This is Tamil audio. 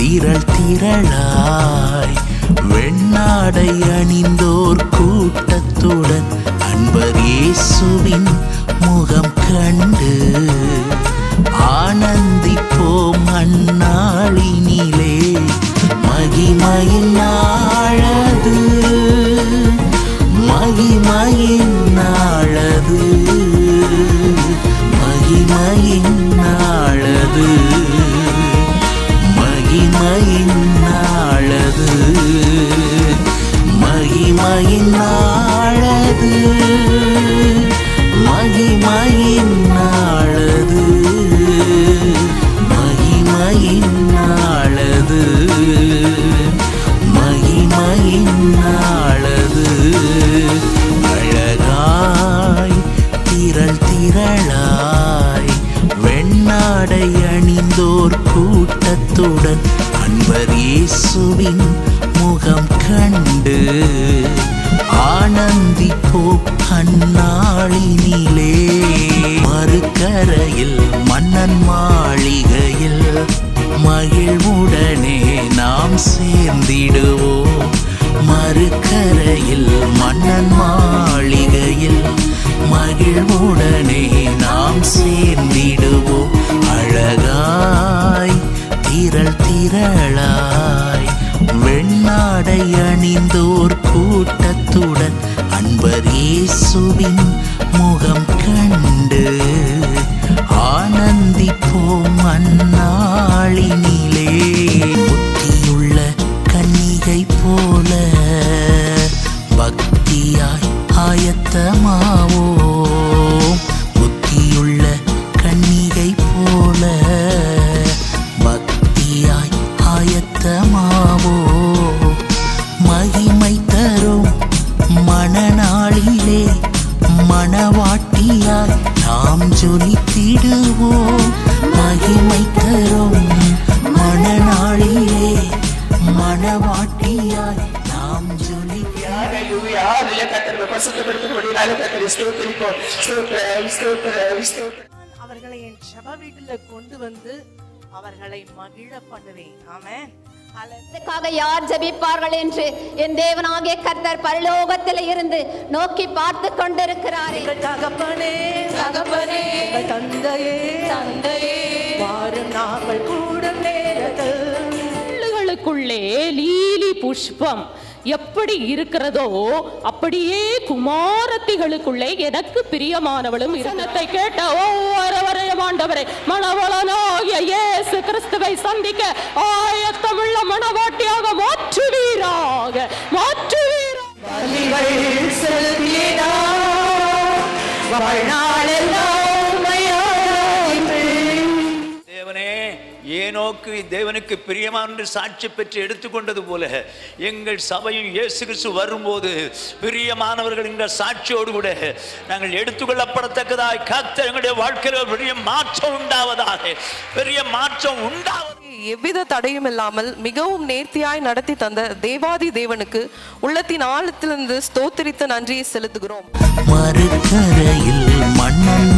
திரள் திரளாய் வெண்ணாடை அணிந்தோர் கூட்டத்துடன் அன்பர் இயேசுவின் முகம் கண்டு ஆனந்திப்போம் அந்நாளினிலே மகிமையின் நாளது மகிமையின் நாளது மகிமையின் நாளது மகிமையின் நாளது மகிமையின் நாளது மகிமையின் நாளது மகிமையின் நாளது மகிமையின் நாளது அழகாய் திரள் திரளாய் வெண்ணாடை அணிந்தோர் கூட்டத்துடன் அன்பர் இயேசுவின் முகம் கண்டு ஆனந்திப்போம் அந்நாளினிலே மறுக்கரையில் மன்னன் மாளிகையில் மகிழ்வுடனே நாம் சேர்ந்திடுவோம் மறுக்கரையில் மன்னன் மாளிகையில் மகிழ்வுடனே நாம் சேர்ந்திடுவோம் அழகாய் திரள் திரளாய் வெண்ணாடை அணிந்தோர் கூட்டத்துடன் அன்பர் இயேசுவின் முகம் கண்டு ஆனந்திப்போம் அந்நாளினிலே புத்தியுள்ள கன்னிகை போல பக்தியாய் ஆயத்தமாவோம் புத்தியுள்ள கன்னிகை போல பக்தியாய் ஆயத்தமாவோ மகிமை தரும் மணநாளிலே மணவாட்டியாய் நாம் ஜொலித்திடுவோம் மகிமை தரும் மணநாளிலே மணவாட்டியாய் நாம் ஜொலித்திடுவோம் ஹalleluya ஹalleluya கர்த்தரை பரிசுத்தப்படுத்தும்படியாக கர்த்தரை ஸ்தோத்திரிப்போம் ஸ்தோத்திரம் ஸ்தோத்திரம் ஸ்தோத்திரம் அவர்களை என் ஜெப வீட்டுல கொண்டு வந்து அவர்களை மகிழ பண்ணுவேன் ஆமென் அல்ல இதற்காக யார் ஜெபிப்பார்கள் என்று என் தேவனாகிய கர்த்தர் பரலோகத்தில் இருந்து நோக்கி பார்த்து கொண்டிருக்கிறாரே எங்கள் தகப்பனே தகப்பனே எங்கள் தந்தையே தந்தையே வாரும் நாங்கள் கூடும் நேரத்தில் முள்ளுகளுக்குள்ளே லீலி புஷ்பம் எப்படி இருக்கிறதோ அப்படியே குமாரத்திகளுக்குள்ளே எனக்கு பிரியமானவளும் இருந்தத்தை கேட்ட ஒவ்வொருவரையும் ஆண்டவரை மணவளனாகிய இயேசு கிறிஸ்துவை சந்திக்க ஆயத்தமுள்ள மணவாட்டியாக மாற்றுவீராக மாற்றுவீராக பலிகள் செலுத்தினார் வாழ்நாளெல்லாம் உம்மை ஆராதிப்பேன். தேவனே ஏனோக்கு தேவனுக்கு பிரியமான என்று சாட்சி பெற்று எடுத்துக்கொண்டது போல எங்கள் சபையும் இயேசு கிறிஸ்து வரும்போது பிரியமானவர்கள் என்ற சாட்சியோடு கூட நாங்கள் எடுத்துக்கொள்ளப்படத்தக்கதாய் கர்த்தர் எங்களுடைய வாழ்க்கையில் ஒரு பெரிய மாற்றம் உண்டாவதாக பெரிய மாற்றம் உண்டாவதாக எவ்வித தடையும் இல்லாமல் மிகவும் நேர்த்தியாய் நடத்தி தந்த தேவாதி தேவனுக்கு உள்ளத்தின் ஆழத்திலிருந்து ஸ்தோத்திரித்த நன்றியை செலுத்துகிறோம் மறுக்கரையில் மன்னன்